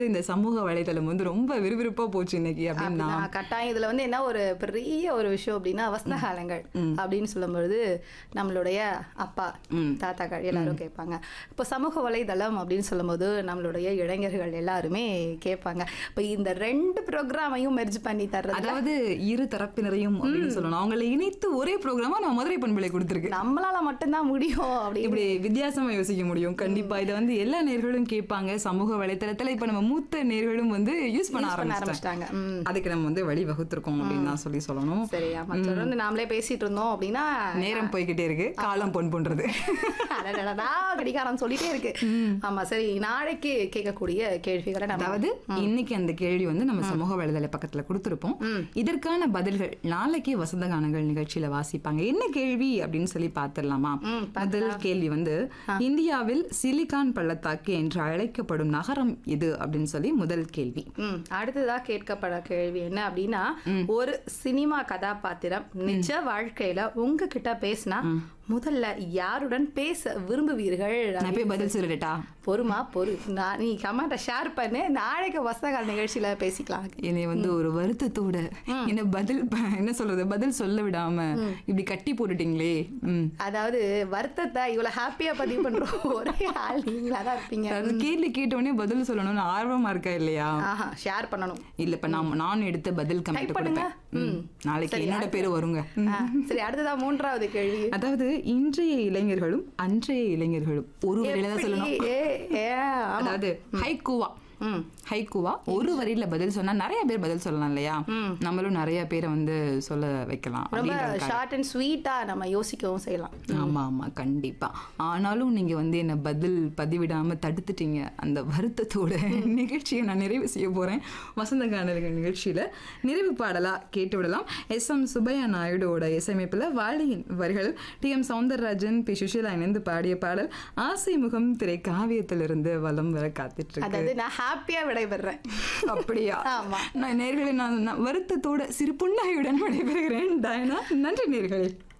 இந்த சமூக வலைதளம் வந்து ரொம்ப விறுவிறுப்பா போச்சு இன்னைக்கு அப்படின்னா அப்படின்னா கட்டாயம் இதுல வந்து என்ன ஒரு பெரிய ஒரு விஷயம் அப்படின்னா அவஸ்த காலங்கள் அப்படின்னு சொல்லும்பொழுது நம்மளுடைய அப்பா தாத்தாக்கள் எல்லாரும் கேட்பாங்க இப்போ சமூக வலைதளம் அப்படின்னு சொல்லும்போது நம்மளுடைய இளைஞர்கள் எல்லாருமே கேட்பாங்க இப்போ இந்த ரெண்டு ப்ரோக்ராமையும் மெர்ஜ் பண்ணி தர்றது அதாவது இரு தரப்பினரையும் அப்படின்னு சொல்லணும் அவங்களை இணைத்து ஒரே ப்ரோக்ராமா நான் மதுரை பண்பலை கொடுத்துருக்கு நம்மளால மட்டும்தான் முடியும் அப்படி இப்படி வித்தியாசமா யோசிக்க முடியும் கண்டிப்பா இதை வந்து எல்லா நேர்களும் கேட்பாங்க சமூக வலைத்தளத்துல இப்ப நம்ம மூத்த நேர்களும் வந்து யூஸ் பண்ண பண்ண ஆரம்பிச்சிட்டாங்க ஆரம்பிச்சிட்டாங்க ம் அதுக்கு நம்ம வந்து வழி வகுத்திருக்கோம் அப்படின்னு தான் சொல்லி சொல்லணும் சரி ஆமா தொடர்ந்து நாமளே பேசிட்டு இருந்தோம் அப்படின்னா நேரம் போய்கிட்டே இருக்கு காலம் பொன் பண்றது அடடடடா, கடிகாரம் சொல்லிட்டே இருக்கு ஆமா சரி நாளைக்கு கேட்கக்கூடிய கேள்விகளை நம்ம அதாவது இன்னைக்கு அந்த கேள்வி வந்து நம்ம சமூக வலைதள பக்கத்துல கொடுத்திருப்போம் இதற்கான பதில்கள் நாளைக்கு வசந்த கானங்கள் நிகழ்ச்சியில வாசிப்பாங்க என்ன கேள்வி அப்படின்னு சொல்லி பார்த்திடலாமா ம், முதல் கேள்வி வந்து இந்தியாவில் சிலிகான் பள்ளத்தாக்கு என்று அழைக்கப்படும் நகரம் எது அப்படின்னு சொல்லி முதல் கேள்வி ம் அடுத்ததா கேட்கப்பட கேள்வி என்ன அப்படின்னா ஒரு சினிமா கதாபாத்திரம் நிஜ வாழ்க்கையில உங்ககிட்ட பேசினா முதல்ல யாருடன் பேச விரும்புவீர்கள் நான் போய் பதில் சொல்லிட்டா பொறுமா பொறு நான் நீ கமெண்ட்டை ஷேர் பண்ணு நாளைக்கு வசதகால நிகழ்ச்சியில பேசிக்கலாம் என்னை வந்து ஒரு வருத்தத்தோட என்ன பதில் ப- என்ன சொல்றது பதில் சொல்ல விடாம இப்படி கட்டி போட்டுட்டீங்களே ம் அதாவது வருத்தத்தை இவ்வளவு ஹாப்பியா பதிவு பண்றோம் ஒரே ஆள் நீங்களா தான் இருப்பீங்க அது கேள்வி கேட்டவுடனே பதில் சொல்லணும்னு ஆர்வமா இருக்கா இல்லையா ஆஹா ஷேர் பண்ணணும் இல்ல இப்ப நான் நான் எடுத்த பதில் கமெண்ட் Type பண்ணுங்க. கொடுப்பேன் ம். ம். நாளைக்கு சரி, என்னோட பேரு வருங்க ம். ஆ, சரி அடுத்ததா மூன்றாவது கேள்வி அதாவது இன்றைய இளைஞர்களும் அன்றைய இளைஞர்களும் ஒரு வரியில தான் சொல்லணும் எப்படி? ஏ, ஏ, ஆமா. அதாவது ஹைக்கூவா ம் ஹைக்கூவா ஒரு வரியில பதில் சொன்னா நிறைய பேர் பதில் சொல்லலாம் இல்லையா நம்மளும் நிறைய பேரை வந்து சொல்ல வைக்கலாம் ரொம்ப அப்படின்றதுக்காக. ஷார்ட் அண்ட் ஸ்வீட்டா நம்ம யோசிக்கவும் செய்யலாம் ஆமா ஆமா கண்டிப்பா ஆனாலும் நீங்க வந்து என்ன பதில் பதிவிடாம தடுத்துட்டீங்க அந்த வருத்தத்தோட நிகழ்ச்சியை நான் நிறைவு செய்ய போறேன் வசந்த கானர்கள் நிகழ்ச்சியில நிறைவு பாடலா கேட்டு விடலாம் எஸ் எம் சுப்பையா நாயுடுவோட இசையமைப்புல வாலியின் வரிகள் T M Soundararajan P Susheela இணைந்து பாடிய பாடல் ஆசை முகம் திரை காவியத்திலிருந்து வலம் வர காத்துட்டு இருக்கு அதாவது நான் ஹாப்பியா விடைபெறேன் அப்படியா ஆமா. நான் நேர்களை நான் நான் வருத்தத்தோட சிறு புன்னகையுடன் விடைபெறுகிறேன் டயனா நன்றி நேர்களே